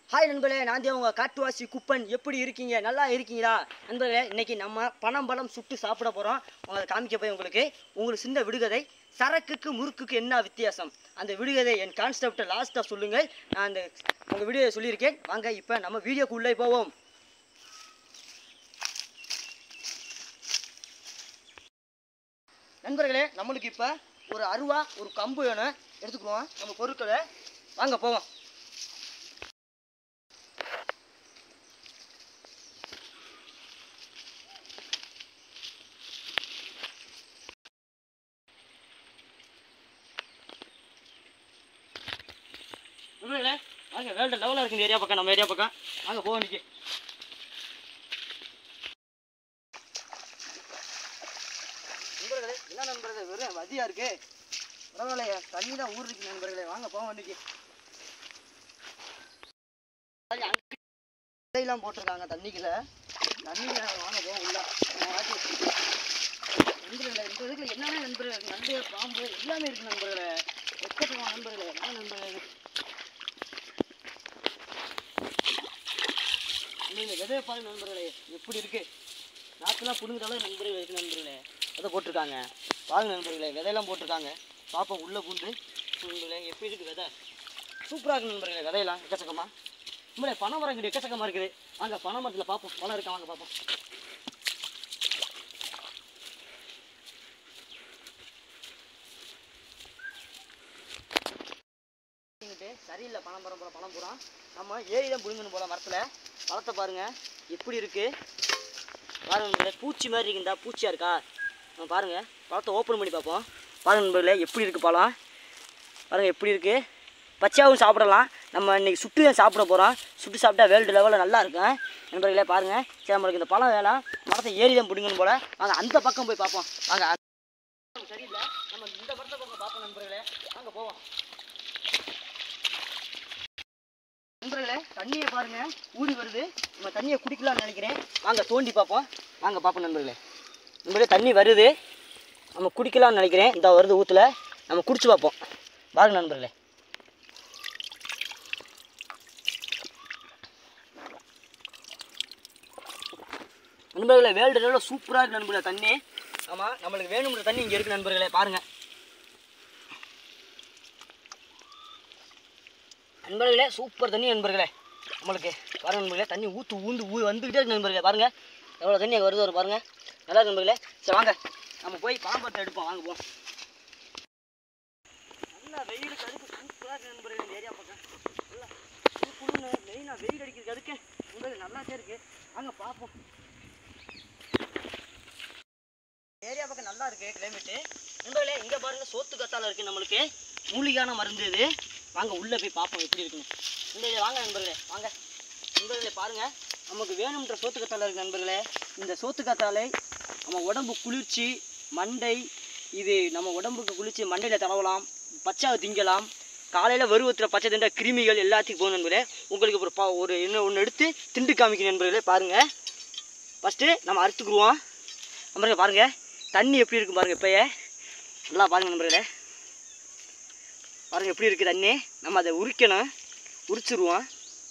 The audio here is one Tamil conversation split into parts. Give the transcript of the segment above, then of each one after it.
ஹாய் நண்பர்களே நான் தான் உங்கள் காட்டுவாசி குப்பன் எப்படி இருக்கீங்க நல்லா இருக்கீங்களா நண்பர்களே இன்னைக்கு நம்ம பணம் பழம் சுட்டு சாப்பிட போகிறோம் உங்களை காமிக்க போய் உங்களுக்கு உங்களுக்கு சின்ன விடுகதை சரக்குக்கு முறுக்குக்கு என்ன வித்தியாசம் அந்த விடுகதை என் கான்செப்டை லாஸ்ட்டாக சொல்லுங்கள் நான் அந்த உங்கள் வீடியோ சொல்லியிருக்கேன் வாங்க இப்போ நம்ம வீடியோக்குள்ளே போவோம் நண்பர்களே நம்மளுக்கு இப்போ ஒரு அருவா ஒரு கம்பு வேணும் எடுத்துக்குவோம் நம்ம பொருட்களை வாங்க போவோம் நண்பர்களே வாங்க வேல்டு லெவலில் இருக்கு இந்த ஏரியா பக்கம் நம்ம ஏரியா பக்கம் வாங்க போக வேண்டிக்கு நண்பர்களே என்ன நண்பர்களே வெறும் வதியா இருக்கு பரவாயில்லையே தண்ணி தான் ஊறுருக்கு நண்பர்களே வாங்க போக வேண்டிக்கு எல்லாம் போட்டிருக்காங்க தண்ணிக்குள்ள தண்ணிக்குள்ள வாங்க போக உள்ள நண்பர்களே இந்த இதுக்குள்ள என்னென்ன நண்பர்களே நண்டு பாம்பு எல்லாமே இருக்கு நண்பர்களே எக்கச்சக்கமான நண்பர்களே வாங்க நண்பர்களே நீங்க விதைய பாருங்க நண்பர்களே எப்படி இருக்கு நாற்றுலாம் புடுங்குறாலும் நண்பர்களே இருக்கு நண்பர்களே விதை போட்டிருக்காங்க பாருங்க நண்பர்களே விதையெல்லாம் போட்டிருக்காங்க பாப்போம் உள்ள பூந்து நண்பர்களே எப்படி இருக்கு விதை சூப்பராக இருக்கு நண்பர்களே விதையெல்லாம் எக்கச்சக்கமா நண்பர்களே பனை மரம் இங்கிட்டு எக்கச்சக்கமா இருக்குது வாங்க பனை மரத்தில் பார்ப்போம் பழம் இருக்கா வாங்க பார்ப்போம் இங்கிட்டு சரியில்லை பணம் மரம் போல பணம் பூரா நம்ம ஏறி தான் புடுங்கணும் போல மரத்தில் பழத்தை பாருங்க எப்படி இருக்கு பாருங்க நண்பர்களே, பூச்சி மாதிரி இருக்குண்டா பூச்சியா இருக்கா நம்ம பாருங்க பழத்தை ஓப்பன் பண்ணி பார்ப்போம் பாருங்க நண்பர்களே எப்படி இருக்கு பழம் பாருங்க எப்படி இருக்கு பச்சையாகவும் சாப்பிடலாம் நம்ம இன்னைக்கு சுட்டு தான் சாப்பிட போகிறோம் சுட்டு சாப்பிட்டா வேர்ல்டு லெவலில் நல்லா இருக்கும் நண்பர்களே பாருங்க சரி நம்மளுக்கு இந்த பழம் வேலாம் மரத்தை ஏறி தான் பிடிங்கணும் போல வாங்க அந்த பக்கம் போய் பார்ப்போம் வாங்க அந்த- சரியில்லை நம்ம இந்த மரத்தை பக்கம் பார்ப்போம் நண்பர்களே வாங்க போவோம் நண்பர்களே தண்ணியை பாருங்க ஊறி வருது நம்ம தண்ணியை குடிக்கலாம்னு நினைக்கிறேன் வாங்க தோண்டி பார்ப்போம் வாங்க பார்ப்போம் நண்பர்களே நண்பர்களே தண்ணி வருது நம்ம குடிக்கலாம்னு நினைக்கிறேன் இந்த வருது ஊற்றுல நம்ம குடிச்சு பார்ப்போம் பாருங்க நண்பர்களே நண்பர்களே வேல்டு லெவலில் சூப்பராக இருக்கு நண்பர்களே தண்ணி ஆமாம் நம்மளுக்கு வேணுங்கிற தண்ணி இங்கே இருக்கு நண்பர்களே பாருங்க நண்பர்களே சூப்பர் தண்ணி நண்பர்களே நம்மளுக்கு பாருங்க நண்பர்களே தண்ணி ஊற்று ஊந்து ஊ வந்துக்கிட்டே இருக்கு நண்பர்களே பாருங்க எவ்வளோ தண்ணி அங்கே வருது வரும் பாருங்க நல்லா இருக்கு நண்பர்களே சரி வாங்க நம்ம போய் பாம்பத்தை எடுப்போம் வாங்க போவோம் நல்லா வெயிலுக்கு அதுக்கு சூப்பராக இருக்கு நண்பர்களே இந்த ஏரியா பக்கம் நல்லா குளிர்னு மெயினாக வெயில் அடிக்கிறதுக்கு அதுக்கு நண்பர்களே நல்லாச்சே இருக்கு வாங்க பார்ப்போம் ஏரியா பக்கம் நல்லா இருக்கு கிளைமேட்டு நண்பர்களே இங்க பாருங்க சோத்து கத்தால இருக்கு நம்மளுக்கு மூலிகான மருந்து இது வாங்க உள்ள போய் பார்ப்போம் எப்படி இருக்குன்னு நண்பர்களே வாங்க நண்பர்களே வாங்க நண்பர்களே பாருங்க நமக்கு வேணும்ன்ற சோத்து கத்தால இருக்கு நண்பர்களே இந்த சோத்து கத்தாழை நம்ம உடம்பு குளிர்ச்சி மண்டை இது நம்ம உடம்புக்கு குளிர்ச்சி மண்டையில் தடவலாம் பச்சாவை திங்கலாம் காலையில் வருவத்தில் பச்சை திண்ட கிருமிகள் எல்லாத்துக்கும் போகும் நண்பர்களே உங்களுக்கு ஒரு பா ஒரு இன்னும் ஒன்று எடுத்து திண்டு காமிக்கணும் நண்பர்களே பாருங்கள் ஃபஸ்ட்டு நம்ம அறுத்துக்குருவோம் நம்பருங்க பாருங்க தண்ணி எப்படி இருக்கு பாருங்க இப்பயே நல்லா பாருங்க நம்பர்களே பாருங்க எப்படி இருக்கு தண்ணி நம்ம அதை உரிக்கணும் உரிச்சிருவோம்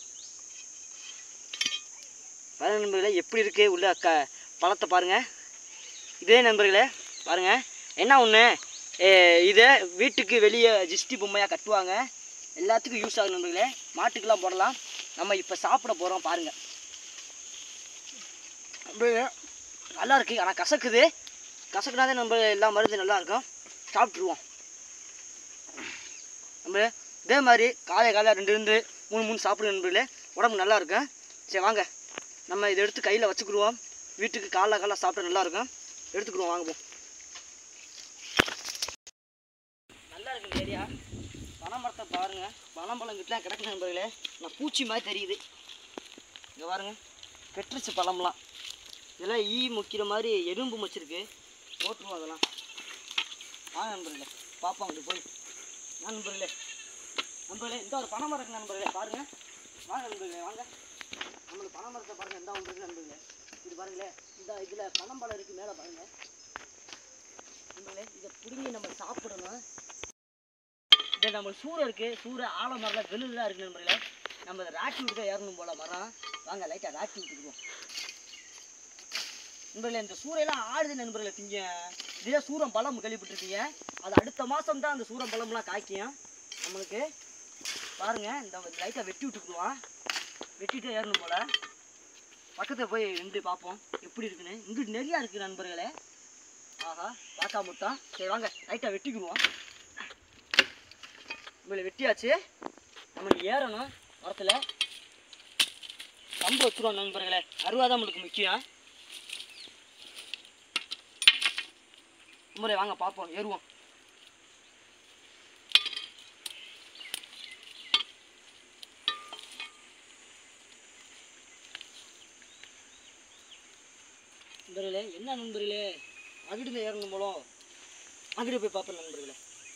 பாருங்க நண்பர்களே எப்படி இருக்கு உள்ள க பழத்தை பாருங்க இதே நண்பர்களே பாருங்க என்ன ஒன்று இதை வீட்டுக்கு வெளியே ஜிஸ்டி பொம்மையாக கட்டுவாங்க எல்லாத்துக்கும் யூஸ் ஆகும் நண்பர்களே மாட்டுக்கெல்லாம் போடலாம் நம்ம இப்போ சாப்பிட போகிறோம் பாருங்க நண்பர்களே நல்லா இருக்கு ஆனால் கசக்குது கசக்குனாதே நம்ம எல்லா மருந்து நல்லா இருக்கும் சாப்பிட்ருவோம் நம்ம இதே மாதிரி காலை காலை ரெண்டு ரெண்டு மூணு மூணு சாப்பிடுங்க நண்பர்களே உடம்பு நல்லா இருக்கும் சரி வாங்க நம்ம இதை எடுத்து கையில் வச்சுக்கிடுவோம் வீட்டுக்கு காலைல காலைல சாப்பிட்டா நல்லா இருக்கும் எடுத்துக்கிடுவோம் வாங்க போ நல்லா இருக்கு இந்த ஏரியா பனைமரத்தை பாருங்க பனம்பழம் கிட்டலாம் கிடக்கு நண்பர்களே நான் பூச்சி மாதிரி தெரியுது இங்கே பாருங்க கெட்டுருச்சு பழம்லாம் இதெல்லாம் ஈ முக்கிற மாதிரி எறும்பு மச்சிருக்கு போட்டுருவோம் அதெல்லாம் வாங்க நண்பர்களே பார்ப்போம் அங்கே போய் நான் நண்பர்களே நண்பர்களே இந்த ஒரு பனை மரம் இருக்கு நண்பர்களே பாருங்க வாங்க நண்பர்களே வாங்க நம்மளுக்கு பனை மரத்தை பாருங்க இந்த ஒன்று இருக்கு நண்பர்களே இது பாருங்களேன் இந்த இதில் பனம்பழம் இருக்குது மேலே பாருங்க நண்பர்களே இதை பிடுங்கி நம்ம சாப்பிடணும் இது நம்ம சூறை இருக்குது சூறை ஆலமரம்லாம் வெளுலாம் இருக்குது நண்பர்களே நம்ம இதை ராக்கி விட்டு தான் ஏறணும் போல மரம் வாங்க லைட்டாக ராக்கி விட்டுக்குவோம் நண்பர்களே இந்த சூறையெல்லாம் ஆடுது நண்பர்களே திங்க இதே சூரம் பழம் கேள்விப்பட்டிருக்கீங்க அது அடுத்த மாதம் தான் அந்த சூரம் பழம்லாம் காய்க்கும் நம்மளுக்கு பாருங்க இந்த லைட்டாக வெட்டி விட்டுக்குவோம் வெட்டிட்டு ஏறணும் போல பக்கத்தில் போய் நின்று பார்ப்போம் எப்படி இருக்குன்னு இங்கிட்டு நிறையா இருக்குது நண்பர்களே ஆஹா பார்த்தா முட்டா சரி வாங்க லைட்டாக வெட்டிக்குவோம் நம்மளை வெட்டியாச்சு நம்ம ஏறணும் மரத்தில் கம்பு வச்சுருவோம் நண்பர்களே அருவா தான் நம்மளுக்கு முக்கியம் நம்மளே வாங்க பார்ப்போம் ஏறுவோம் நண்பர்களே என்ன நண்பர்களே அங்கிட்டு ஏறணும் போலோ அங்கிட்டு போய் பார்ப்போம் நண்பர்களே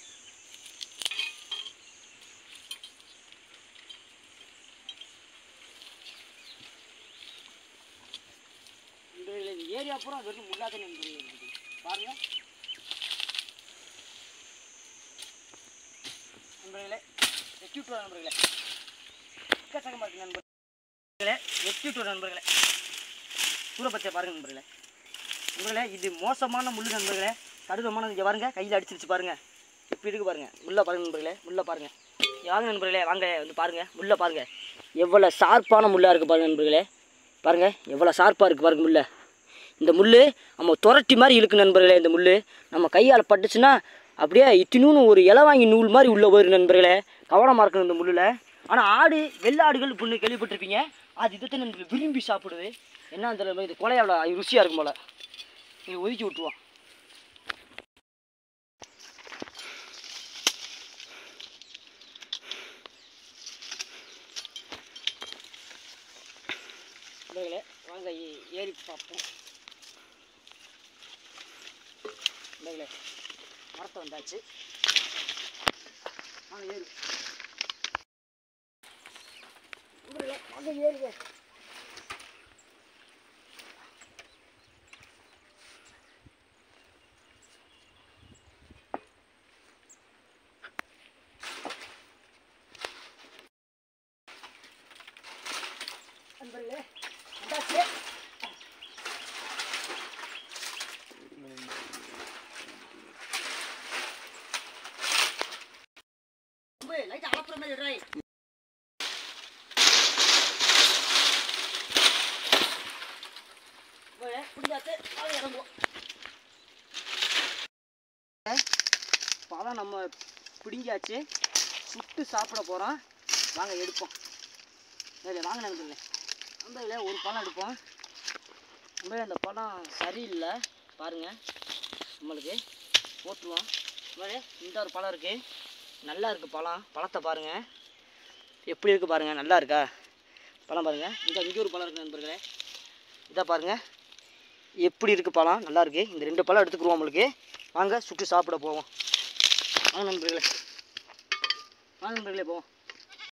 நண்பர்களே இந்த ஏரியா பூரா வெறும் முள்ளாத நண்பர்களே இருக்குது பாருங்க நண்பர்களே வெட்டி விட்டுருவா நண்பர்களே எக்கச்சக்கமாக இருக்கு நண்பர்களே வெட்டி விட்டுருவா நண்பர்களே சூரப்பச்சை பாருங்க நண்பர்களே நண்பர்களே இது மோசமான முள் நண்பர்களே கடினமான இங்கே பாருங்க கையில் அடிச்சிருச்சு பாருங்க எப்படி இருக்கு பாருங்க முள்ள பாருங்க நண்பர்களே முள்ள பாருங்க இங்க வாங்க நண்பர்களே வாங்க வந்து பாருங்க முள்ள பாருங்க எவ்வளோ ஷார்ப்பான முள்ளா இருக்கு பாருங்க நண்பர்களே பாருங்க எவ்வளோ ஷார்ப்பாக இருக்கு பாருங்க முள்ள இந்த முள் நம்ம துரட்டி மாதிரி இழுக்கு நண்பர்களே இந்த முள் நம்ம கையால் பட்டுச்சுன்னா அப்படியே இத்தினூன்னு ஒரு இலவாங்கி நூல் மாதிரி உள்ளே போயிரு நண்பர்களே கவனமாக இருக்கணும் இந்த முள்ளில் ஆனால் ஆடு வெள்ளாடுகள் புண்ணு கேள்விப்பட்டிருப்பீங்க அது இதை நண்பர்கள் விரும்பி சாப்பிடுது என்ன தெரியல இது கொலையோட ருசியாக இருக்கும் போல நீங்கள் ஒதுக்கி விட்டுருவோம் நண்பர்களே வாங்க ஏ- ஏறி பார்ப்போம் நண்பர்களே மரத்தை வந்தாச்சு வாங்க ஏறு நண்பர்களே வாங்க ஏறுங்க நண்பர்களே வந்தாச்சு லைட் அளப்புற மாதிரி விடுறாய் பிடிச்சாச்சு அதை இறங்குவோம் பழம் நம்ம பிடிங்காச்சு சுட்டு சாப்பிட போகிறோம் வாங்க எடுப்போம் சரி வாங்க நண்பர்களே நண்பர்களே ஒரு பழம் எடுப்போம் நண்பர்களே அந்த பழம் சரியில்லை பாருங்கள் நம்மளுக்கு போட்டுருவோம் நண்பர்களே இந்த ஒரு பழம் இருக்குது நல்லா இருக்குது பழம் பழத்தை பாருங்கள் எப்படி இருக்குது பாருங்கள் நல்லா இருக்கா பழம் பாருங்கள் இந்த இங்கே ஒரு பழம் இருக்குது நண்பர்களே இதை பாருங்கள் எப்படி இருக்குது பழம் நல்லா இருக்கு இந்த ரெண்டு பழம் எடுத்துக்குருவோம் நம்மளுக்கு வாங்க சுட்டு சாப்பிட போவோம் வாங்க நண்பர்களே வாங்க நண்பர்களே போவோம்